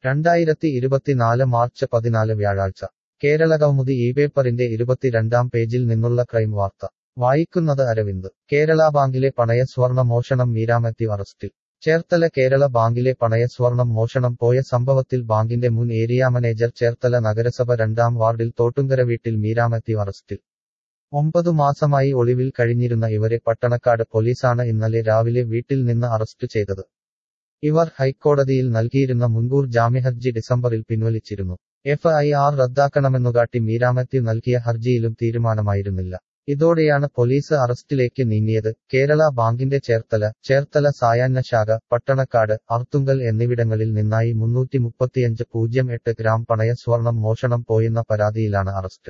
രണ്ടായിരത്തി ഇരുപത്തിനാല് മാർച്ച് പതിനാല് വ്യാഴാഴ്ച കേരളകൗമുദി ഈ പേപ്പറിന്റെ ഇരുപത്തിരണ്ടാം പേജിൽ നിന്നുള്ള ക്രൈം വാർത്ത വായിക്കുന്നത് അരവിന്ദ് കേരള ബാങ്കിലെ പണയ സ്വർണ മോഷണം മീരാമത്യു അറസ്റ്റിൽ ചേർത്തല കേരള ബാങ്കിലെ പണയ സ്വർണം മോഷണം പോയ സംഭവത്തിൽ ബാങ്കിന്റെ മുൻ ഏരിയ മാനേജർ ചേർത്തല നഗരസഭ രണ്ടാം വാർഡിൽ തോട്ടുങ്കര വീട്ടിൽ മീരാമത്യു അറസ്റ്റിൽ ഒമ്പതു മാസമായി ഒളിവിൽ കഴിഞ്ഞിരുന്ന ഇവരെ പട്ടണക്കാട് പോലീസാണ് ഇന്നലെ രാവിലെ വീട്ടിൽ നിന്ന് അറസ്റ്റ് ചെയ്തത് ഇവർ ഹൈക്കോടതിയിൽ നൽകിയിരുന്ന മുൻകൂർ ജാമ്യഹർജി ഡിസംബറിൽ പിൻവലിച്ചിരുന്നു എഫ് ഐ ആർ റദ്ദാക്കണമെന്നുകാട്ടി മീരാമത്യു നൽകിയ ഹർജിയിലും തീരുമാനമായിരുന്നില്ല ഇതോടെയാണ് പോലീസ് അറസ്റ്റിലേക്ക് നീങ്ങിയത് കേരള ബാങ്കിന്റെ ചേർത്തല ചേർത്തല സായാഹ്ന ശാഖ പട്ടണക്കാട് അർത്തുങ്കൽ എന്നിവിടങ്ങളിൽ നിന്നായി മുന്നൂറ്റി മുപ്പത്തിയഞ്ച് പൂജ്യം എട്ട് ഗ്രാം പണയ സ്വർണം മോഷണം പോയെന്ന പരാതിയിലാണ് അറസ്റ്റ്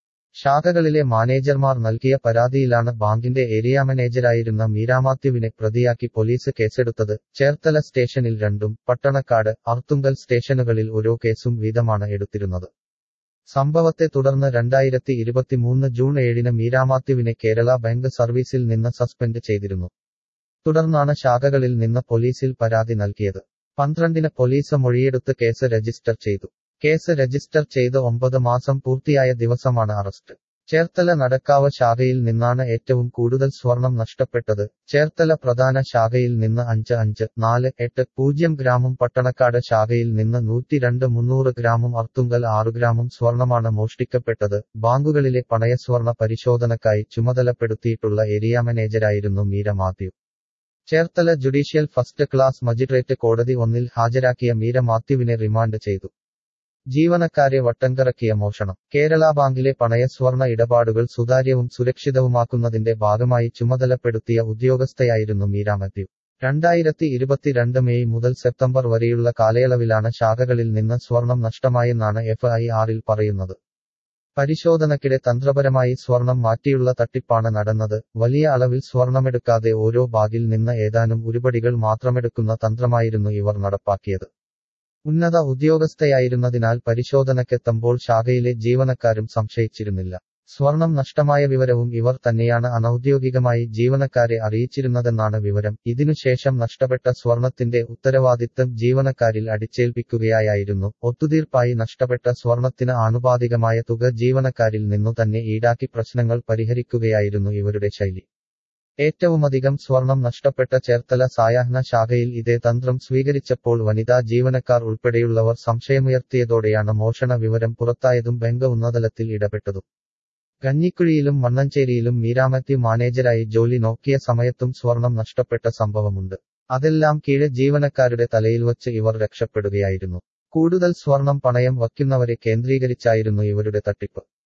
ശാഖകളിലെ മാനേജർമാർ നൽകിയ പരാതിയിലാണ് ബാങ്കിന്റെ ഏരിയ മാനേജരായിരുന്ന മീരാമാത്യുവിനെ പ്രതിയാക്കി പോലീസ് കേസെടുത്തത് ചേർത്തല സ്റ്റേഷനിൽ രണ്ടും പട്ടണക്കാട് അർത്തുങ്കൽ സ്റ്റേഷനുകളിൽ ഓരോ കേസും വീതമാണ് എടുത്തിരുന്നത് സംഭവത്തെ തുടർന്ന് രണ്ടായിരത്തി ഇരുപത്തിമൂന്ന് ജൂൺ ഏഴിന് മീരാമാത്യുവിനെ കേരള ബാങ്ക് സർവീസിൽ നിന്ന് സസ്പെൻഡ് ചെയ്തിരുന്നു തുടർന്നാണ് ശാഖകളിൽ നിന്ന് പോലീസിൽ പരാതി നൽകിയത് പന്ത്രണ്ടിന് പോലീസ് മൊഴിയെടുത്ത് കേസ് രജിസ്റ്റർ ചെയ്തു കേസ് രജിസ്റ്റർ ചെയ്ത് ഒമ്പത് മാസം പൂർത്തിയായ ദിവസമാണ് അറസ്റ്റ് ചേർത്തല നടക്കാവ് ശാഖയിൽ നിന്നാണ് ഏറ്റവും കൂടുതൽ സ്വർണം നഷ്ടപ്പെട്ടത് ചേർത്തല പ്രധാന ശാഖയിൽ നിന്ന് അഞ്ച് അഞ്ച് നാല് എട്ട് പൂജ്യം ഗ്രാമും പട്ടണക്കാട് ശാഖയിൽ നിന്ന് നൂറ്റിരണ്ട് മുന്നൂറ് ഗ്രാമും അർത്തുങ്കൽ ആറു ഗ്രാമും സ്വർണമാണ് മോഷ്ടിക്കപ്പെട്ടത് ബാങ്കുകളിലെ പണയ സ്വർണ പരിശോധനക്കായി ചുമതലപ്പെടുത്തിയിട്ടുള്ള ഏരിയ മാനേജരായിരുന്നു Meera Mathew Cherthala judicial first class magistrate കോടതി ഒന്നിൽ ഹാജരാക്കിയ മീര മാത്യുവിനെ റിമാൻഡ് ചെയ്തു ജീവനക്കാരെ വട്ടംകറക്കിയ മോഷണം കേരള ബാങ്കിലെ പണയ സ്വർണ ഇടപാടുകൾ സുതാര്യവും സുരക്ഷിതവുമാക്കുന്നതിന്റെ ഭാഗമായി ചുമതലപ്പെടുത്തിയ ഉദ്യോഗസ്ഥയായിരുന്നു മീര മാത്യു രണ്ടായിരത്തി ഇരുപത്തിരണ്ട് മെയ് മുതൽ സെപ്റ്റംബർ വരെയുള്ള കാലയളവിലാണ് ശാഖകളിൽ നിന്ന് സ്വർണം നഷ്ടമായെന്നാണ് എഫ് ഐ ആറിൽ പറയുന്നത് പരിശോധനയ്ക്കിടെ തന്ത്രപരമായി സ്വർണം മാറ്റിയുള്ള തട്ടിപ്പാണ് നടന്നത് വലിയ അളവിൽ സ്വർണമെടുക്കാതെ ഓരോ ബാഗിൽ നിന്ന് ഏതാനും ഉരുപടികൾ മാത്രമെടുക്കുന്ന തന്ത്രമായിരുന്നു ഇവർ നടപ്പാക്കിയത് ഉന്നത ഉദ്യോഗസ്ഥയായിരുന്നതിനാൽ പരിശോധനയ്ക്കെത്തുമ്പോൾ ശാഖയിലെ ജീവനക്കാരും സംശയിച്ചിരുന്നില്ല സ്വർണം നഷ്ടമായ വിവരവും ഇവർ തന്നെയാണ് അനൌദ്യോഗികമായി ജീവനക്കാരെ അറിയിച്ചിരുന്നതെന്നാണ് വിവരം ഇതിനുശേഷം നഷ്ടപ്പെട്ട സ്വർണത്തിന്റെ ഉത്തരവാദിത്തം ജീവനക്കാരിൽ അടിച്ചേൽപ്പിക്കുകയായിരുന്നു ഒത്തുതീർപ്പായി നഷ്ടപ്പെട്ട സ്വർണത്തിന് ആനുപാതികമായ തുക ജീവനക്കാരിൽ നിന്നു തന്നെ ഈടാക്കി പ്രശ്നങ്ങൾ പരിഹരിക്കുകയായിരുന്നു ഇവരുടെ ശൈലി ഏറ്റവുമധികം സ്വർണം നഷ്ടപ്പെട്ട ചേർത്തല സായാഹ്ന ശാഖയിൽ ഇതേ തന്ത്രം സ്വീകരിച്ചപ്പോൾ വനിതാ ജീവനക്കാർ ഉൾപ്പെടെയുള്ളവർ സംശയമുയർത്തിയതോടെയാണ് മോഷണ വിവരം പുറത്തായതും ബാങ്ക് ഉന്നതലത്തിൽ ഇടപെട്ടതും കഞ്ഞിക്കുഴിയിലും മണ്ണഞ്ചേരിയിലും മീരാമത്യു മാനേജരായി ജോലി നോക്കിയ സമയത്തും സ്വർണം നഷ്ടപ്പെട്ട സംഭവമുണ്ട് അതെല്ലാം കീഴെ ജീവനക്കാരുടെ തലയിൽ വച്ച് ഇവർ രക്ഷപ്പെടുകയായിരുന്നു കൂടുതൽ സ്വർണം പണയം വയ്ക്കുന്നവരെ കേന്ദ്രീകരിച്ചായിരുന്നു ഇവരുടെ തട്ടിപ്പ്